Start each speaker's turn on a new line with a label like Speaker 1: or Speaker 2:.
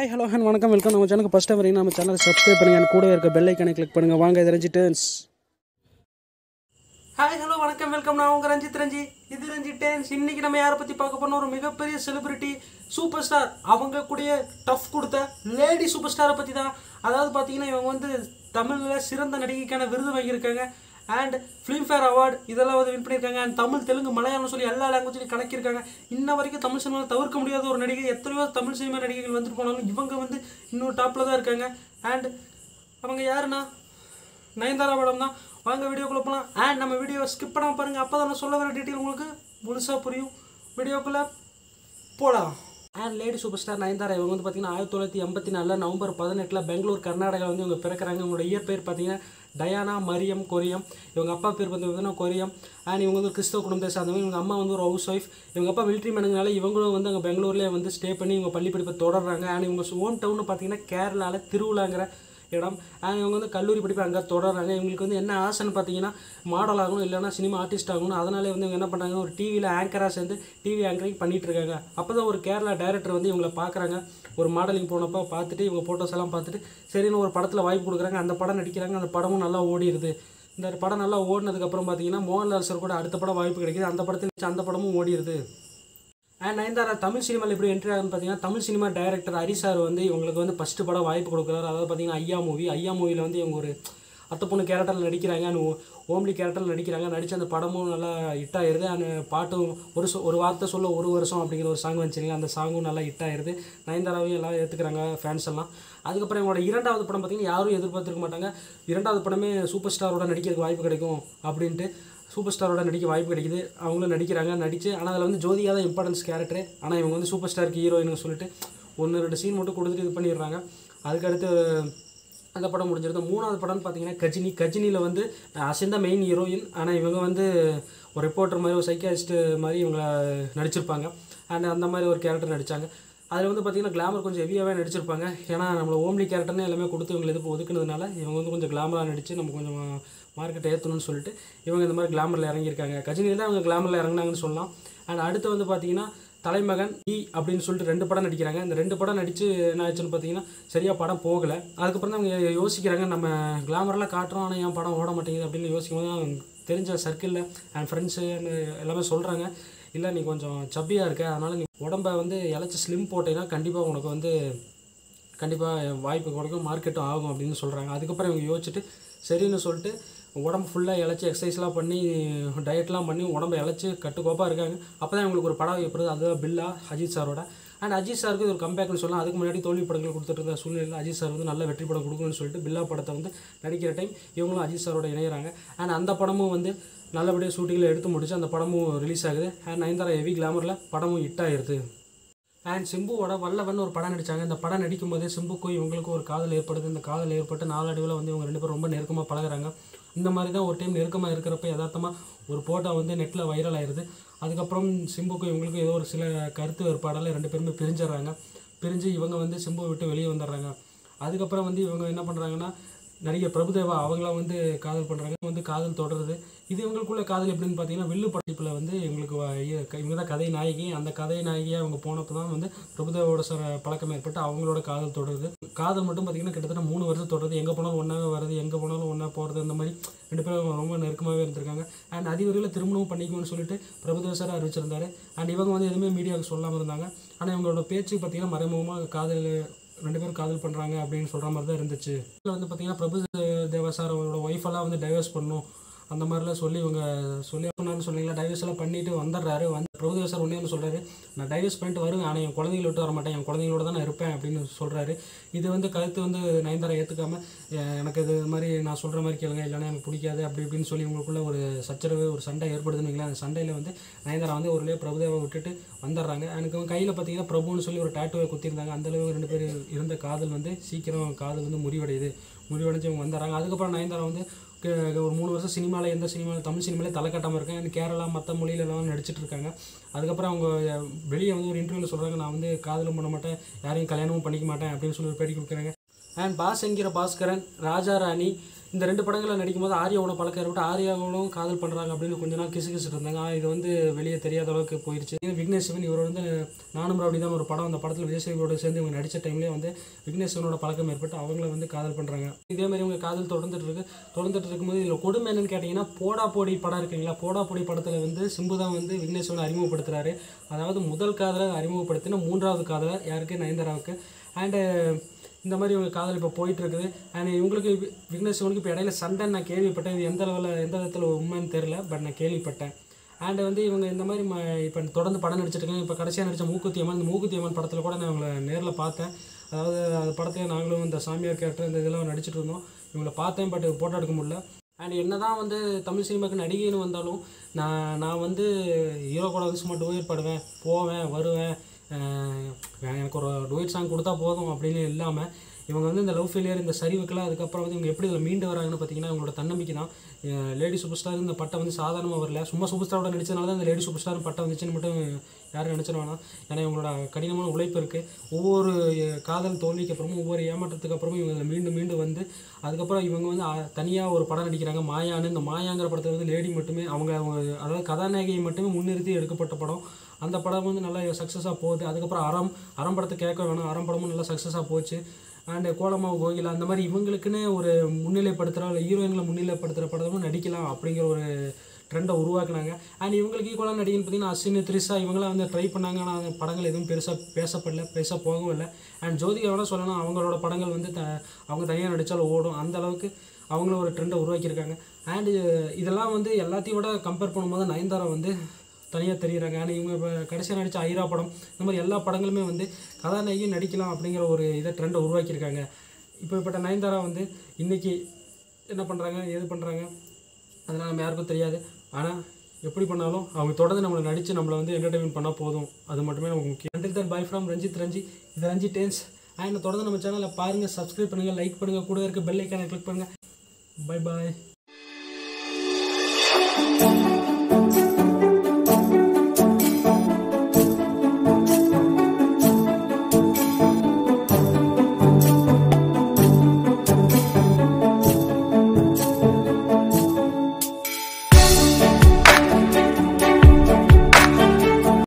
Speaker 1: Hi hello ஹன் வணக்கம் welcome நம்ம சேனலுக்கு ஃபஸ்ட் டைம் வரீங்க நம்ம சேனலை சப்ஸ்கிரைப் பண்ணுங்க and கூட இருக்க பெல் ஐக்கனை கிளிக் பண்ணுங்க வாங்க இது ரஞ்சி டேர்ன்ஸ் ஹாய் ஹலோ வணக்கம் வெல்கம் நான் உங்க ரஞ்சித் ரஞ்சி இது ரஞ்சி டேர்ன்ஸ் இன்னைக்கு நம்ம யாரை பற்றி பார்க்க போனோம் ஒரு மிகப்பெரிய செலிபிரிட்டி சூப்பர் ஸ்டார் அவங்க கூடயே டஃப் கொடுத்த லேடி சூப்பர் ஸ்டாரை பற்றி தான் அதாவது பார்த்தீங்கன்னா இவங்க வந்து தமிழில் சிறந்த நடிகைக்கான விருது வாங்கியிருக்காங்க அண்ட் ஃபிலிம்ஃபேர் அவார்டு இதெல்லாம் வந்து வின் பண்ணியிருக்காங்க அண்ட் தமிழ் தெலுங்கு மலையாளம் சொல்லி எல்லா லாங்குவேஜ்லையும் கலக்கியிருக்காங்க இன்ன வரைக்கும் தமிழ் சினிமாவில் தவிர்க்க முடியாத ஒரு நடிகை எத்தனையோ தமிழ் சினிமா நடிகைகள் வந்துட்டு போனாலும் இவங்க வந்து இன்னும் டாப்பில் தான் இருக்காங்க அண்ட் அவங்க யாருன்னா நயன்தாரா மேடம் தான் வாங்க வீடியோக்குள்ளே போகலாம் அண்ட் நம்ம வீடியோ ஸ்கிப் பண்ணாமல் பாருங்கள் அப்போ தான் நான் சொல்ல வர டீட்டெயில் உங்களுக்கு முழுசாக புரியும் வீடியோக்குள்ளே போகலாம் and lady superstar Nayanthara இவங்க வந்து பார்த்தீங்கன்னா ஆயிரத்தி தொள்ளாயிரத்தி எண்பத்தி நாலில் நவம்பர் பதினெட்டில் பெங்களூர் கர்நாடகா வந்து இவங்க பிறக்கிறாங்க இவங்களோட இயற்பெயர் பார்த்தீங்கன்னா டயானா மரியம் கொரியம் இவங்க அப்பா பேர் வந்து பார்த்தீங்கன்னா கொரியம் அண்ட் இவங்க வந்து கிறிஸ்தவ குடும்பத்தை சார்ந்தவங்க இவங்க அம்மா வந்து ஒரு ஹவுஸ் ஒய்ஃப் இவங்க அப்பா மிலிட்ரி மேனுங்கனால இவங்களும் வந்து அங்கே பெங்களூர்லேயே வந்து ஸ்டே பண்ணி இவங்க பள்ளி படிப்பை தொடர்றாங்க அண்ட் இவங்க ஓன் டவுன் பார்த்தீங்கன்னா கேரளாவில் திருவிழாங்கிற இடம் அண்ட் இவங்க வந்து கல்லூரி படிப்பு அங்கே தொடர்றாங்க இவங்களுக்கு வந்து என்ன ஆசைன்னு பார்த்தீங்கன்னா மாடல் ஆகணும் இல்லைன்னா சினிமா ஆர்டிஸ்ட் ஆகணும் அதனாலே வந்து இவங்க என்ன பண்ணுறாங்க ஒரு டிவியில் ஆங்கராக சேர்ந்து டிவி ஆங்கரிங் பண்ணிட்டு இருக்காங்க அப்போ தான் ஒரு கேரளா டைரக்டர் வந்து இவங்களை பார்க்குறாங்க ஒரு மாடலிங் போனப்போ பார்த்துட்டு இவங்க ஃபோட்டோஸ் எல்லாம் பார்த்துட்டு சரின்னு ஒரு படத்தில் வாய்ப்பு கொடுக்குறாங்க அந்த படம் நடிக்கிறாங்க அந்த படமும் நல்லா ஓடிடுது இந்த படம் நல்லா ஓடினதுக்கப்புறம் பார்த்தீங்கன்னா மோகன்லால் சார் கூட அடுத்த படம் வாய்ப்பு கிடைக்குது அந்த படத்தில் அந்த படமும் ஓடிடுது அண்ட் நயன்தாரா தமிழ் சினிமாவில் எப்படி என்ட்ரி ஆகுதுன்னு பார்த்தீங்கன்னா Tamil cinema director Hari sir வந்து இவங்களுக்கு வந்து ஃபஸ்ட்டு படம் வாய்ப்பு கொடுக்குறாரு அதாவது பார்த்தீங்கன்னா ஐயா மூவி ஐயா மூவியில் வந்து இவங்க ஒரு அத்தை பொண்ணு கேரக்டரில் நடிக்கிறாங்க அண்ட் ஓம்லி கேரக்டரில் நடிக்கிறாங்க நடித்த அந்த படமும் நல்லா ஹிட் ஆயிருது அண்ட் பாட்டும் ஒரு சொ ஒரு வார்த்தை சொல்ல ஒரு வருஷம் அப்படிங்கிற ஒரு சாங் வந்துச்சுங்க அந்த சாங்கும் நல்லா ஹிட் ஆயிருது நயன்தாராவையும் எல்லாம் ஏற்றுக்கிறாங்க ஃபேன்ஸ் எல்லாம் அதுக்கப்புறம் இவங்களோட இரண்டாவது படம் பார்த்தீங்கன்னா யாரும் எதிர்பார்த்துருக்க மாட்டாங்க இரண்டாவது படமே சூப்பர் ஸ்டாரோட நடிக்கிறதுக்கு வாய்ப்பு கிடைக்கும் அப்படின்ட்டு சூப்பர் ஸ்டாரோட நடிக்க வாய்ப்பு கிடைக்குது அவங்களும் நடிக்கிறாங்க நடித்து ஆனால் அதில் வந்து ஜோதியா தான் இம்பார்ட்டன்ஸ் கேரக்டர் ஆனால் இவங்க வந்து சூப்பர் ஸ்டாருக்கு ஹீரோயின்னு சொல்லிட்டு ஒன்று ரெண்டு சீன் மட்டும் கொடுத்துட்டு இது பண்ணிடுறாங்க அதுக்கடுத்து அந்த படம் முடிஞ்சிருது மூணாவது படம்னு பார்த்தீங்கன்னா கஜினி கஜினியில் வந்து அசிந்தா மெயின் ஹீரோயின் ஆனால் இவங்க வந்து ஒரு ரிப்போர்ட்டர் மாதிரி ஒரு சைக்காஸ்ட் மாதிரி இவங்க நடிச்சிருப்பாங்க அண்ட் அந்த மாதிரி ஒரு கேரக்டர் நடித்தாங்க அதில் வந்து பார்த்தீங்கன்னா கிளாமர் கொஞ்சம் ஹெவியாகவே நடிச்சிருப்பாங்க ஏன்னா நம்மளை ஓம்லி கேரக்டர்னு எல்லாமே கொடுத்து இவங்களை இது ஒதுக்குனதுனால இவங்க வந்து கொஞ்சம் கிளாமராக நடித்து நம்ம கொஞ்சம் மார்க்கெட்டை ஏற்றணும்னு சொல்லிட்டு இவங்க இந்த மாதிரி கிளாமரில் இறங்கியிருக்காங்க கஜினியில் தான் அவங்க கிளாமரில் இறங்குனாங்கன்னு சொல்லலாம் அண்ட் அடுத்து வந்து பார்த்தீங்கன்னா தலைமகன் இ அப்படின்னு சொல்லிட்டு ரெண்டு படம் நடிக்கிறாங்க இந்த ரெண்டு படம் நடித்து என்ன ஆச்சுன்னு பார்த்தீங்கன்னா சரியாக படம் போகலை அதுக்கப்புறம் தான் அவங்க யோசிக்கிறாங்க நம்ம கிளாமரெலாம் காட்டுறோம் ஆனால் என் படம் ஓட மாட்டேங்குது அப்படின்னு யோசிக்கும் போது தான் தெரிஞ்ச சர்க்கிளில் அண்ட் ஃப்ரெண்ட்ஸு எல்லாமே சொல்கிறாங்க இல்லை நீ கொஞ்சம் சப்பியாக இருக்க அதனால் நீ உடம்பை வந்து இழைச்சி ஸ்லிம் போட்டீங்கன்னா கண்டிப்பாக உனக்கு வந்து கண்டிப்பாக வாய்ப்பு கிடைக்கும் மார்க்கெட்டும் ஆகும் அப்படின்னு சொல்கிறாங்க அதுக்கப்புறம் இவங்க யோசிச்சுட்டு சரின்னு சொல்லிட்டு உடம்பு ஃபுல்லாக இழைச்சி எக்ஸசைஸ்லாம் பண்ணி டயட்லாம் பண்ணி உடம்பை இழைச்சி கட்டுக்கோப்பாக இருக்காங்க அப்போ தான் இவங்களுக்கு ஒரு படம் ஏற்படுது அதுதான் பில்லா அஜித் சாரோட அண்ட் அஜித் சாருக்கு இது ஒரு கம்பேக்னு சொல்லலாம் அதுக்கு முன்னாடி தோல்வி படங்கள் கொடுத்துட்டு இருந்த சூழ்நிலையில் அஜித் சார் வந்து நல்ல வெற்றி படம் கொடுக்கணும்னு சொல்லிட்டு பில்லா படத்தை வந்து நடிக்கிற டைம் இவங்களும் அஜித் சாரோட இணையிறாங்க அண்ட் அந்த படமும் வந்து நல்லபடியாக ஷூட்டிங்கில் எடுத்து முடிச்சு அந்த படமும் ரிலீஸ் ஆகுது அண்ட் நயன்தாரா ஹெவி கிளாமரில் படமும் ஹிட் ஆயிருது அண்ட் சிம்புவோட வல்லவன் ஒரு படம் நடித்தாங்க இந்த படம் நடிக்கும்போதே சிம்புக்கும் இவங்களுக்கும் ஒரு காதல் ஏற்படுது இந்த காதல் ஏற்பட்டு நாளடைவில் வந்து இவங்க ரெண்டு பேரும் ரொம்ப நெருக்கமாக பழகுறாங்க இந்த மாதிரி தான் ஒரு டைம் நெருக்கமாக இருக்கிறப்ப யதார்த்தமாக ஒரு ஃபோட்டோ வந்து நெட்டில் வைரல் ஆயிடுது அதுக்கப்புறம் சிம்புக்கும் இவங்களுக்கும் ஏதோ ஒரு சில கருத்து வேறுபாடால் ரெண்டு பேருமே பிரிஞ்சிடுறாங்க பிரிஞ்சு இவங்க வந்து சிம்புவை விட்டு வெளியே வந்துடுறாங்க அதுக்கப்புறம் வந்து இவங்க என்ன பண்ணுறாங்கன்னா நடிகர் பிரபுதேவா அவங்களாம் வந்து காதல் பண்ணுறாங்க வந்து காதல் தொடருது இது இவங்களுக்குள்ள காதல் எப்படின்னு பார்த்தீங்கன்னா வில்லு படைப்பில் வந்து இவங்களுக்கு வ- இவங்க தான் கதை நாயகி அந்த கதை நாயகியாக அவங்க போனப்போ தான் வந்து பிரபுதேவோட சில பழக்கம் ஏற்பட்டு அவங்களோட காதல் தொடருது காதல் மட்டும் பார்த்தீங்கன்னா கிட்டத்தட்ட மூணு வருஷம் தொடருது எங்கே போனாலும் ஒன்றாவே வருது எங்கே போனாலும் ஒன்றா போகிறது அந்த மாதிரி ரெண்டு பேரும் ரொம்ப நெருக்கமாகவே இருந்திருக்காங்க அண்ட் அதிவரையில் திருமணம் பண்ணிக்குவோம்னு சொல்லிட்டு பிரபுதேவ சார் அறிவிச்சிருந்தாரு அண்ட் இவங்க வந்து எதுவுமே மீடியாவுக்கு சொல்லாமல் இருந்தாங்க ஆனால் இவங்களோட பேச்சு பார்த்தீங்கன்னா மறைமுகமாக காதல் ரெண்டு பேரும் காதல் பண்ணுறாங்க அப்படின்னு சொல்கிற மாதிரி தான் இருந்துச்சு இதில் வந்து பார்த்தீங்கன்னா பிரபு தேவா சார் அவரோட ஒய்ஃபெல்லாம் வந்து டைவர்ஸ் பண்ணணும் அந்த மாதிரிலாம் சொல்லி இவங்க சொல்லி சொன்னான்னு சொன்னீங்களா டைவர்ஸ் எல்லாம் பண்ணிட்டு வந்துடுறாரு வந்து பிரபுதேவ சார் ஒன்றே ஒன்று சொல்கிறாரு நான் டைவர்ஸ் பண்ணிட்டு வருவேன் ஆனால் என் குழந்தைங்கள விட்டு வர மாட்டேன் என் குழந்தைங்களோட தான் நான் இருப்பேன் அப்படின்னு சொல்கிறாரு இது வந்து கருத்து வந்து நயன்தாரா ஏற்றுக்காம எனக்கு இது மாதிரி நான் சொல்கிற மாதிரி கேளுங்க இல்லைன்னா எனக்கு பிடிக்காது அப்படி இப்படின்னு சொல்லி உங்களுக்குள்ள ஒரு சச்சரவு ஒரு சண்டை ஏற்படுதுன்னு வைங்களேன். அந்த சண்டையில் வந்து நயன்தாரா வந்து ஒரு பிரபுதேவை விட்டுட்டு வந்துடுறாங்க எனக்கு கையில் பார்த்தீங்கன்னா பிரபுன்னு சொல்லி ஒரு டேட்டுவை குத்திருந்தாங்க அந்த அளவுக்கு ரெண்டு பேர் இருந்த காதல் வந்து சீக்கிரம் காதல் வந்து முறிவடையுது முறிவடைஞ்சு இவங்க வந்துடுறாங்க அதுக்கப்புறம் நயன்தாரா வந்து க- ஒரு மூணு வருஷம் சினிமாவில் எந்த சினிமாவில் தமிழ் சினிமாலே தலை கட்டாமல் இருக்காங்க இந்த கேரளா மற்ற மொழியிலலாம் நடிச்சிட்டு இருக்காங்க அதுக்கப்புறம் அவங்க வெளியே வந்து ஒரு இன்டர்வியூவில் சொல்கிறாங்க நான் வந்து காதலும் பண்ண மாட்டேன் யாரையும் கல்யாணமும் பண்ணிக்க மாட்டேன் அப்படின்னு சொல்லி ஒரு பேட்டி கொடுக்குறாங்க அண்ட் பாஸ் என்கிற பாஸ்கரன் ராஜா ராணி இந்த ரெண்டு படங்களில் நடிக்கும்போது ஆர்யாவோட பழக்கம் ஏற்பட்டு ஆர்யாவோடும் காதல் பண்ணுறாங்க அப்படின்னு கொஞ்ச நாள் கிசு கிசு இருந்தாங்க ஆனா, இது வந்து வெளியே தெரியாத அளவுக்கு போயிடுச்சு இது விக்னேஷ் சிவன் இவர் வந்து நானும் ரவுடி தான் ஒரு படம் அந்த படத்தில் விஜயசேகரோட சேர்ந்து இவங்க நடித்த டைம்லேயே வந்து விக்னேஷ் சிவனோட பழக்கம் ஏற்பட்டு அவங்கள வந்து காதல் பண்ணுறாங்க இதே மாதிரி இவங்க காதல் தொடர்ந்துட்டு இருக்கு தொடர்ந்துட்டு இருக்கும்போது இதில் கொடுமை என்னன்னு கேட்டிங்கன்னா போடா போடி படம் இருக்குங்களா போடா போடி படத்தில் வந்து சிம்பு தான் வந்து விக்னேஷ் சிவனை அறிமுகப்படுத்துறாரு அதாவது முதல் காதலர் அறிமுகப்படுத்தின மூன்றாவது காதலர் யாருக்கு நயன்தாராவுக்கு அண்டு இந்த மாதிரி இவங்க காதல் இப்போ போயிட்டு இருக்குது அண்ட் இவங்களுக்கு வி- விக்னேஷ் சிவனுக்கு இப்போ இடையில சண்டை நான் கேள்விப்பட்டேன் இது எந்த லெவலில் எந்த விதத்தில் உண்மைன்னு தெரில பட் நான் கேள்விப்பட்டேன் அண்ட் வந்து இவங்க இந்த மாதிரி ம இப்போ தொடர்ந்து படம் நடிச்சிட்டு இருக்காங்க இப்போ கடைசியாக நடித்த மூக்குத்தி அம்மன் இந்த மூக்குத்தி அம்மன் படத்தில் கூட நான் இவங்களை நேரில் பார்த்தேன் அதாவது அந்த படத்தில் நாங்களும் இந்த சாமியார் கேரக்டர் இந்த இதெல்லாம் நடிச்சிட்டு இருந்தோம் இவங்களை பார்த்தேன் பட் ஃபோட்டோ எடுக்க முடியல அண்ட் என்னதான் வந்து தமிழ் சினிமாவுக்கு நடிகைன்னு வந்தாலும் நான் நான் வந்து ஹீரோ கூட வந்து சும்மா டூயட் பாடுவேன் போவேன் வருவேன் அஹ் எனக்கு ஒரு டூயட் சாங் கொடுத்தா போதும் அப்படின்னு இல்லாமல் இவங்க வந்து இந்த லவ் ஃபெயிலியர் இந்த சரிவுக்கெல்லாம் அதுக்கப்புறம் வந்து இவங்க எப்படி இதில் மீண்டு வராங்கன்னு பார்த்தீங்கன்னா இவங்களோட தன்னம்பிக்கை தான் லேடி சூப்பர் ஸ்டார் இந்த பட்டம் வந்து சாதாரணமாக வரல சும்மா சூப்பர் ஸ்டாரோட நடிச்சதுனால தான் இந்த லேடி சூப்பர் ஸ்டார் பட்டம் வந்துச்சுன்னு மட்டும் யாரும் நினச்சிட வேணாம் ஏன்னா இவங்களோட கடினமான உழைப்பு இருக்குது ஒவ்வொரு அஹ், காதல் தோல்விக்கு அப்புறமும் ஒவ்வொரு ஏமாற்றத்துக்கு அப்புறமும் இவங்க இதில் மீண்டும் மீண்டும் வந்து அதுக்கப்புறம் இவங்க வந்து தனியாக ஒரு படம் நடிக்கிறாங்க மாயான்னு இந்த மாயாங்கிற படத்தில் வந்து லேடி மட்டுமே அவங்க அவங்க அதாவது கதாநாயகியை மட்டுமே முன்னிறுத்தி எடுக்கப்பட்ட படம் அந்த படம் வந்து நல்லா சக்ஸஸாக போகுது அதுக்கப்புறம் அறம் அறம் படத்தை கேட்க வேணாம் அறம் படமும் நல்லா சக்ஸஸாக போச்சு அண்டு கோலமாவு கோகிலா அந்த மாதிரி இவங்களுக்குன்னு ஒரு முன்னிலைப்படுத்துகிற இல்லை ஹீரோயின்களை முன்னிலைப்படுத்துகிற படமும் நடிக்கலாம் அப்படிங்கிற ஒரு ட்ரெண்டை உருவாக்குனாங்க அண்ட் இவங்களுக்கு ஈக்குவலாக நடிகன்னு பார்த்தீங்கன்னா அஸ்வினி த்ரிஷா இவங்களாம் வந்து ட்ரை பண்ணாங்க ஆனால் அந்த படங்கள் எதுவும் பெருசாக பேசப்படல பெருசாக போகவும் இல்லை அண்ட் ஜோதிகா வேணால் சொல்லணும் அவங்களோட படங்கள் வந்து த அவங்க தனியாக நடித்தாலும் ஓடும் அந்த அளவுக்கு அவங்களும் ஒரு ட்ரெண்டை உருவாக்கியிருக்காங்க அண்டு இதெல்லாம் வந்து எல்லாத்தையும் விட கம்பேர் பண்ணும்போது நயன்தாரா வந்து தனியாக தெரியுறாங்க ஆனால் இவங்க இப்போ கடைசியாக நடித்த ஐரா படம் இந்த மாதிரி எல்லா படங்களுமே வந்து கதாநாயகியும் நடிக்கலாம் அப்படிங்கிற ஒரு இதை ட்ரெண்டை உருவாக்கியிருக்காங்க இப்போப்பட்ட நயன்தாரா வந்து இன்றைக்கி என்ன பண்ணுறாங்க ஏது பண்ணுறாங்க அதெல்லாம் நம்ம யாருக்கும் தெரியாது ஆனால் எப்படி பண்ணாலும் அவங்க தொடர்ந்து நம்மளை நடித்து நம்மளை வந்து என்டர்டைன்மெண்ட் பண்ணால் போதும் அது மட்டுமே நமக்கு முக்கியம் நன்றி தன் பாய் ஃப்ரம் ரஞ்சித் ரஞ்சி இது ரஞ்சி டேன்ஸ் அண்ட் தொடர்ந்து நம்ம சேனலை பாருங்கள் சப்ஸ்கிரைப் பண்ணுங்கள் லைக் பண்ணுங்கள் கூட இருக்க பெல் ஐக்கானை கிளிக் பண்ணுங்கள் பை பாய்